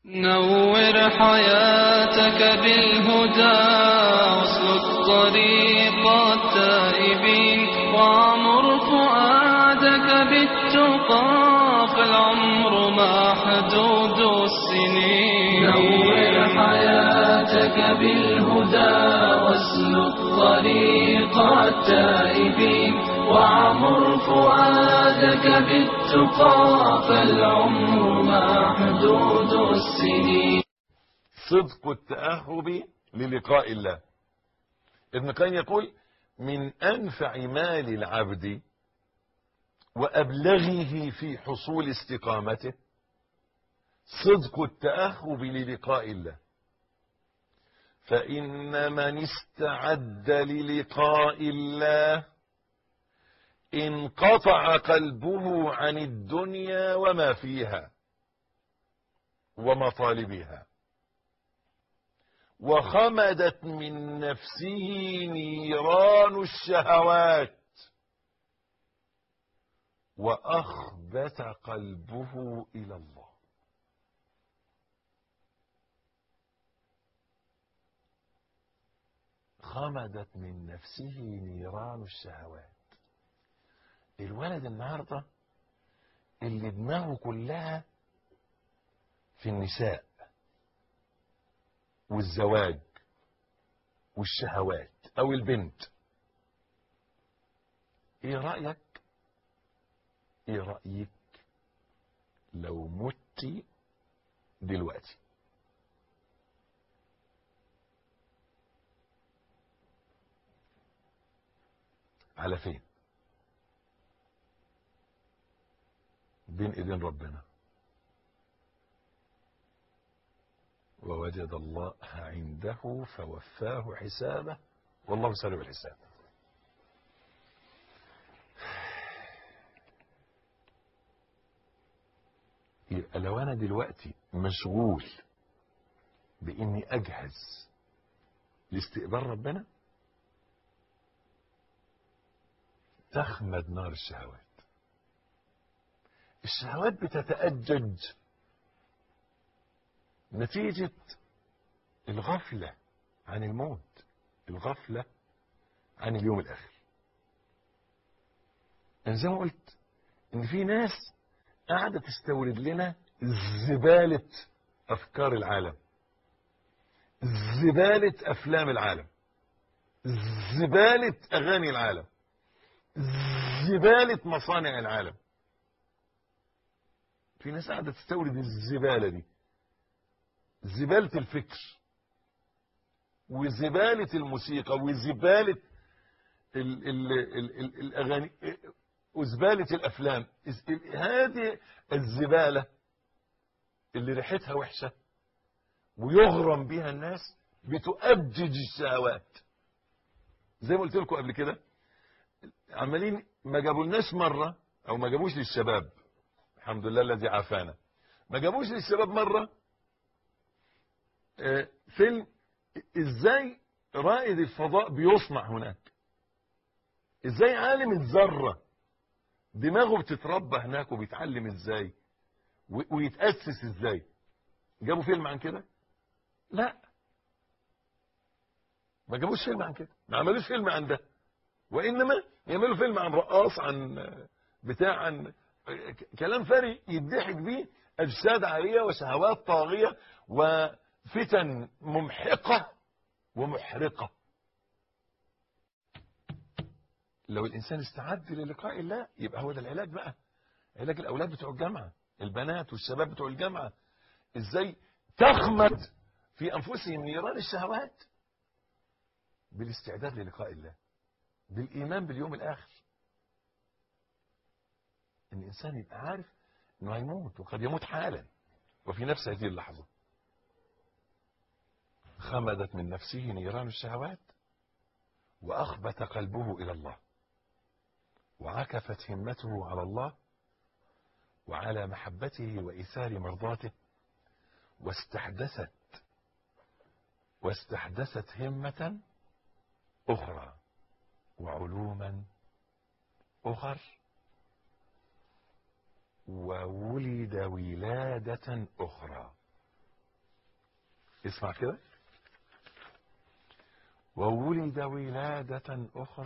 نور حياتك بالهدى واسلك طريق التائبين وعمر فؤادك بالتقى فالعمر محدود السنين نور حياتك بالهدى واسلك طريق التائبين وعمر فؤادك بالتقى فالعمر محدود السنين صدق التأهب للقاء الله ابن قيم يقول من أنفع مال العبد وأبلغه في حصول استقامته صدق التأهب للقاء الله فإن من استعد للقاء الله انقطع قلبه عن الدنيا وما فيها ومطالبها وخمدت من نفسه نيران الشهوات وأخبت قلبه إلى الله خمدت من نفسه نيران الشهوات الولد النهاردة اللي دماغه كلها في النساء والزواج والشهوات او البنت ايه رأيك ايه رأيك لو مت دلوقتي على فين بين ايدين ربنا ووجد الله عنده فوفاه حسابه والله سريع الحساب يبقى لو انا دلوقتي مشغول باني اجهز لاستقبال ربنا تخمد نار الشهوات الشهوات بتتأجج نتيجة الغفلة عن الموت الغفلة عن اليوم الآخر أنا زي ما قلت إن في ناس قاعدة تستورد لنا زبالة أفكار العالم زبالة أفلام العالم زبالة أغاني العالم زبالة مصانع العالم في ناس قاعدة تستورد الزبالة دي زبالة الفكر وزبالة الموسيقى وزبالة ال ال ال ال الأغاني وزبالة الأفلام هذه الزبالة اللي ريحتها وحشة ويغرم بها الناس بتؤجج الشهوات زي ما قلت لكم قبل كده عمالين ما جابولناش مرة أو ما جابوش للشباب الحمد لله الذي عافانا ما جابوش للشباب مرة آه، فيلم ازاي رائد الفضاء بيصنع هناك ازاي عالم الذرة دماغه بتتربى هناك وبيتعلم ازاي و- ويتأسس ازاي جابوا فيلم عن كده لا ما جابوش فيلم عن كده ما عملوش فيلم عن ده وانما يعملوا فيلم عن رقاص عن بتاع عن كلام فارغ يضحك بيه اجساد عاريه وشهوات طاغيه وفتن ممحقه ومحرقه لو الانسان استعد للقاء الله يبقى هو ده العلاج بقى علاج الاولاد بتوع الجامعه البنات والشباب بتوع الجامعه ازاي تخمد في انفسهم نيران الشهوات بالاستعداد للقاء الله بالايمان باليوم الاخر ان الانسان يبقى عارف انه هيموت وقد يموت حالا وفي نفس هذه اللحظه خمدت من نفسه نيران الشهوات واخبت قلبه الى الله وعكفت همته على الله وعلى محبته وايثار مرضاته واستحدثت واستحدثت همه اخرى وعلوما اخر وولد ولادة أخرى اسمع كده وولد ولادة أخرى